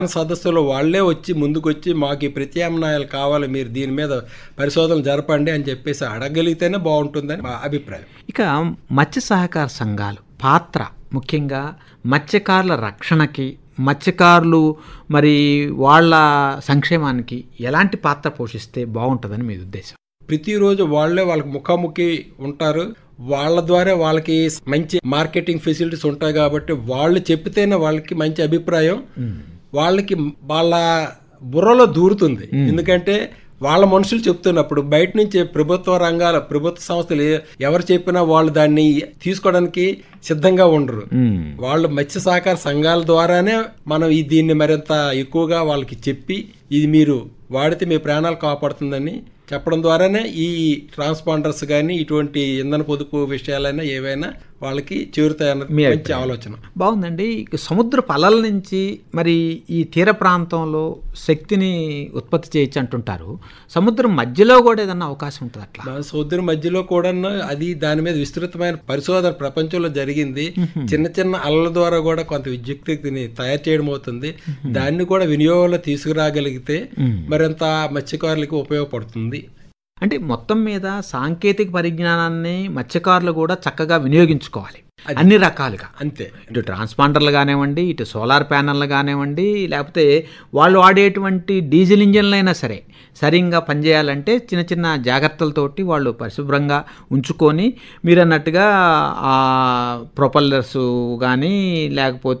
సదస్సులో వాళ్ళే వచ్చి ముందుకొచ్చి మాకు ఈ ప్రత్యామ్నాయాలు కావాలి మీరు దీని మీద పరిశోధన జరపండి అని చెప్పేసి అడగలిగితేనే బాగుంటుందని మా అభిప్రాయం ఇక మత్స్య సహకార సంఘాలు పాత్ర ముఖ్యంగా మత్స్యకారుల రక్షణకి మత్స్యకారులు మరి వాళ్ళ సంక్షేమానికి ఎలాంటి పాత్ర పోషిస్తే బాగుంటుందని మీ ఉద్దేశం ప్రతిరోజు వాళ్ళే వాళ్ళకి ముఖాముఖి ఉంటారు వాళ్ళ ద్వారా వాళ్ళకి మంచి మార్కెటింగ్ ఫెసిలిటీస్ ఉంటాయి కాబట్టి వాళ్ళు చెప్తేనే వాళ్ళకి మంచి అభిప్రాయం వాళ్ళకి వాళ్ళ బుర్రలో దూరుతుంది ఎందుకంటే వాళ్ళ మనుషులు చెప్తున్నప్పుడు బయట నుంచి ప్రభుత్వ రంగాల ప్రభుత్వ సంస్థలు ఏ- ఎవరు చెప్పినా వాళ్ళు దాన్ని తీసుకోవడానికి సిద్ధంగా ఉండరు వాళ్ళు మత్స్య సహకార సంఘాల ద్వారానే మనం ఈ దీన్ని మరింత ఎక్కువగా వాళ్ళకి చెప్పి ఇది మీరు వాడితే మీ ప్రాణాలు కాపాడుతుందని చెప్పడం ద్వారానే ఈ ట్రాన్స్పాండర్స్ కానీ ఇటువంటి ఇంధన పొదుపు విషయాలైనా ఏవైనా వాళ్ళకి చేరుతాయన్నది మీ మంచి ఆలోచన బాగుందండి ఇక సముద్ర అలల నుంచి మరి ఈ తీర ప్రాంతంలో శక్తిని ఉత్పత్తి చేయొచ్చు అంటుంటారు సముద్రం మధ్యలో కూడా ఏదన్నా అవకాశం ఉంటుంది అట్లా మన సముద్రం మధ్యలో కూడా అది దాని మీద విస్తృతమైన పరిశోధన ప్రపంచంలో జరిగింది చిన్న చిన్న అలల ద్వారా కూడా కొంత విద్యుక్తిని తయారు చేయడం అవుతుంది దాన్ని కూడా వినియోగంలో తీసుకురాగలిగితే మరింత మత్స్యకారులకు ఉపయోగపడుతుంది అంటే మొత్తం మీద సాంకేతిక పరిజ్ఞానాన్ని మత్స్యకారులు కూడా చక్కగా వినియోగించుకోవాలి అన్ని రకాలుగా అంతే ఇటు ట్రాన్స్పాండర్లు కానివ్వండి ఇటు సోలార్ ప్యానెల్లు కానివ్వండి లేకపోతే వాళ్ళు వాడేటువంటి డీజిల్ ఇంజన్లు అయినా సరే సరిగ్గా పనిచేయాలంటే చిన్న చిన్న జాగ్రత్తలతోటి వాళ్ళు పరిశుభ్రంగా ఉంచుకొని మీరు అన్నట్టుగా ఆ ప్రొపల్లర్స్ కానీ లేకపోతే